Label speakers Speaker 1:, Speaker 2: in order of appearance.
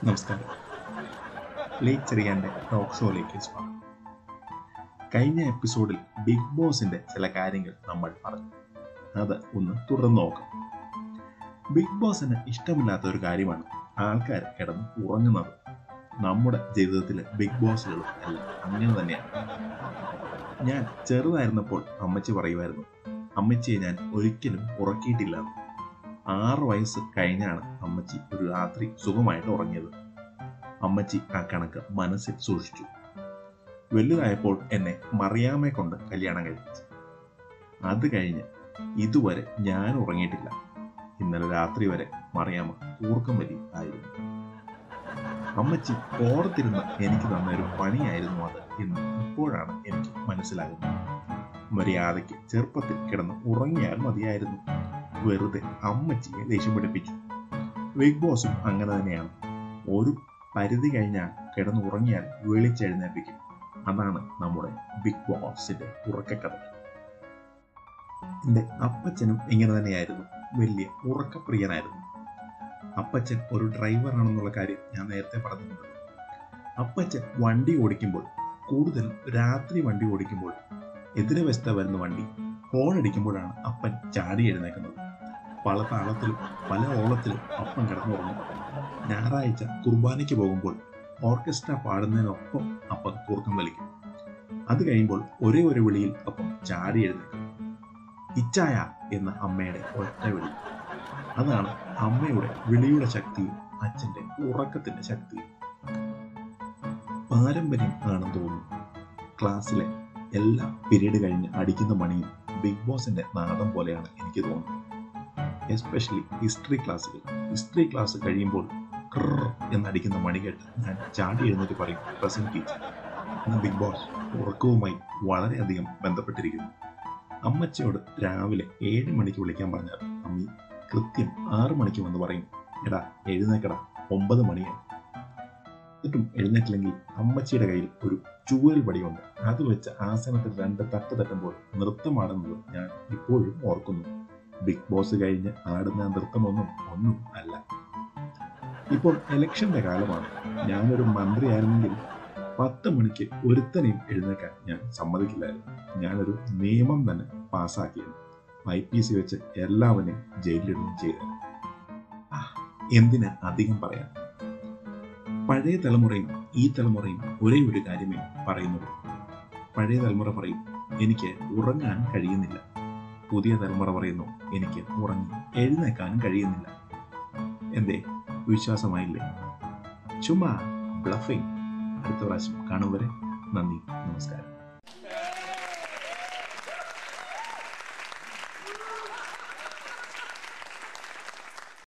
Speaker 1: നമസ്കാരം Lee ചെറിയാൻ്റെ talk ഷോയിലേക്ക് സ്വാഗതം കഴിഞ്ഞ എപ്പിസോഡിൽ ബിഗ് ബോസിന്റെ ചില കാര്യങ്ങൾ നമ്മൾ പറഞ്ഞു അത് ഒന്ന് തുറന്നു നോക്കാം ബിഗ് ബോസിന് ഇഷ്ടമില്ലാത്ത ഒരു കാര്യമാണ് ആൾക്കാർ കിടന്ന് ഉറങ്ങുന്നത് നമ്മുടെ ജീവിതത്തിൽ ബിഗ് ബോസുകളും എല്ലാം അങ്ങനെ തന്നെയാണ് ഞാൻ ചെറുതായിരുന്നപ്പോൾ അമ്മച്ചി പറയുമായിരുന്നു അമ്മച്ചിയെ ഞാൻ ഒരിക്കലും ഉറക്കിയിട്ടില്ല എന്ന്. ആറ് വയസ്സ് കഴിഞ്ഞാണ് അമ്മച്ചി ഒരു രാത്രി സുഖമായിട്ട് ഉറങ്ങിയത് അമ്മച്ചി ആ കണക്ക് മനസ്സിൽ സൂക്ഷിച്ചു വലുതായപ്പോൾ എന്നെ മറിയാമ്മയെ കൊണ്ട് കല്യാണം കഴിപ്പിച്ചു അത് കഴിഞ്ഞ് ഇതുവരെ ഞാൻ ഉറങ്ങിയിട്ടില്ല ഇന്നലെ രാത്രി വരെ മറിയാമ്മ കൂർക്കം വലി ആയിരുന്നു അമ്മച്ചി ഓർത്തിരുന്ന് എനിക്ക് തന്ന ഒരു പണിയായിരുന്നു അത് എന്ന് ഇപ്പോഴാണ് എനിക്ക് മനസ്സിലാകുന്നത് മര്യാദയ്ക്ക് ചെറുപ്പത്തിൽ കിടന്ന് ഉറങ്ങിയാൽ മതിയായിരുന്നു വെറുതെ അമ്മച്ചിയെ ദേഷ്യം പിടിപ്പിച്ചു ബിഗ് ബോസും അങ്ങനെ തന്നെയാണ് ഒരു പരിധി കഴിഞ്ഞാൽ കിടന്ന് ഉറങ്ങിയാൽ വിളിച്ചെഴുന്നേൽപ്പിക്കും അതാണ് നമ്മുടെ ബിഗ് ബോസിന്റെ ഉറക്കക്കഥ എന്റെ അപ്പച്ചനും ഇങ്ങനെ തന്നെയായിരുന്നു വലിയ ഉറക്കപ്രിയനായിരുന്നു അപ്പച്ചൻ ഒരു ഡ്രൈവറാണെന്നുള്ള കാര്യം ഞാൻ നേരത്തെ പറഞ്ഞിട്ടുണ്ട് അപ്പച്ചൻ വണ്ടി ഓടിക്കുമ്പോൾ കൂടുതലും രാത്രി വണ്ടി ഓടിക്കുമ്പോൾ എതിരെ വശത്തെ വരുന്ന വണ്ടി ഹോൺ അടിക്കുമ്പോഴാണ് അപ്പൻ ചാടി എഴുന്നേക്കുന്നത് പല താളത്തിലും പല ഓളത്തിലും അപ്പൻ കിടന്നുറങ്ങും ഞായറാഴ്ച കുർബാനയ്ക്ക് പോകുമ്പോൾ ഓർക്കസ്ട്ര പാടുന്നതിനൊപ്പം അപ്പൻ കൂർക്കം വലിക്കും അത് കഴിയുമ്പോൾ ഒരേ ഒരു വിളിയിൽ അപ്പം ചാടി എഴുന്നേക്കും ഇച്ചായ എന്ന അമ്മയുടെ ഒറ്റ വിളി അതാണ് അമ്മയുടെ വിളിയുടെ ശക്തിയും അച്ഛന്റെ ഉറക്കത്തിന്റെ ശക്തിയും പാരമ്പര്യം ആണെന്ന് തോന്നുന്നു ക്ലാസ്സിലെ എല്ലാ പീരീഡ് കഴിഞ്ഞ് അടിക്കുന്ന മണിയും ബിഗ് ബോസിന്റെ നാദം പോലെയാണ് എനിക്ക് തോന്നുന്നത് എസ്പെഷ്യലി ഹിസ്റ്ററി ക്ലാസ്സുകൾ ഹിസ്റ്ററി ക്ലാസ് കഴിയുമ്പോൾ ക്രർ എന്നടിക്കുന്ന മണി കേട്ട് ഞാൻ ചാടി എഴുന്നേറ്റ് പറയും പ്രസന്റ് ടീച്ചർ എന്ന ബിഗ് ബോസ് ഉറക്കവുമായി വളരെയധികം ബന്ധപ്പെട്ടിരിക്കുന്നു അമ്മച്ചയോട് രാവിലെ ഏഴ് മണിക്ക് വിളിക്കാൻ പറഞ്ഞാൽ അമ്മി കൃത്യം ആറ് മണിക്ക് വന്ന് പറയും എടാ എഴുന്നേക്കടാ ഒമ്പത് മണിയാണ് എന്നിട്ടും എഴുന്നേറ്റില്ലെങ്കിൽ അമ്മച്ചിയുടെ കയ്യിൽ ഒരു ചൂരൽ വടിയുണ്ട് അത് വെച്ച് ആസനത്തിൽ രണ്ട് തട്ട് തട്ടുമ്പോൾ നൃത്തമാടുന്നത് ഞാൻ ഇപ്പോഴും ഓർക്കുന്നു ബിഗ് ബോസ് കഴിഞ്ഞ് ആടുന്ന നൃത്തമൊന്നും ഒന്നും അല്ല ഇപ്പോൾ ഇലക്ഷന്റെ കാലമാണ് ഞാനൊരു മന്ത്രിയായിരുന്നെങ്കിൽ പത്ത് മണിക്ക് ഒരുത്തനെയും എഴുന്നേക്കാൻ ഞാൻ സമ്മതിക്കില്ലായിരുന്നു ഞാനൊരു നിയമം തന്നെ പാസ്സാക്കിയത് ഐ പി സി വെച്ച് എല്ലാവരെയും ജയിലിലിടുകയും ചെയ്തത് ആ, എന്തിന് അധികം പറയാൻ പഴയ തലമുറയും ഈ തലമുറയും ഒരേ ഒരു കാര്യമേ പറയുന്നുള്ളൂ പഴയ തലമുറ പറയും എനിക്ക് ഉറങ്ങാൻ കഴിയുന്നില്ല പുതിയ തലമുറ പറയുന്നു എനിക്ക് ഉറങ്ങി എഴുന്നേക്കാനും കഴിയുന്നില്ല എന്തേ വിശ്വാസമായില്ലേ ചുമ്മാ ബ്ലഫിംഗ് അടുത്ത പ്രാവശ്യം കാണും വരെ നന്ദി നമസ്കാരം